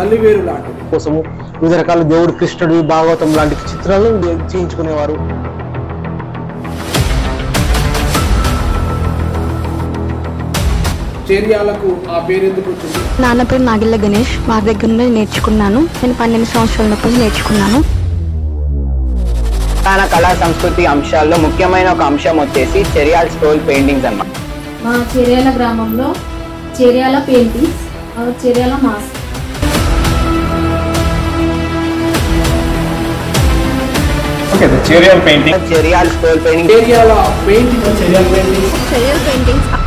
నల్లివేరు లాంటిది కోసము వివిధ రకాల దేవుడు కృష్ణుడు భాగవతం లాంటి చిత్రాలు చేయించుకునేవారు చేర్యాలకు ఆ పేరు ఎందుకు వచ్చింది నాన్న పేరు నాగిల్ల గణేష్ వారి దగ్గర నుండి నేర్చుకున్నాను నేను పన్నెండు సంవత్సరాల నుంచి నేర్చుకున్నాను తెలంగాణ కళా సంస్కృతి అంశాల్లో ముఖ్యమైన ఒక అంశం వచ్చేసి చెరియాల్ స్టోల్ పెయింటింగ్స్ అన్నమాట మా చెర్యాల గ్రామంలో చెర్యాల పెయింటింగ్స్ ఆ Cheriyal mask Cheriyal scroll painting Cheriyal painting Cheriyal paintings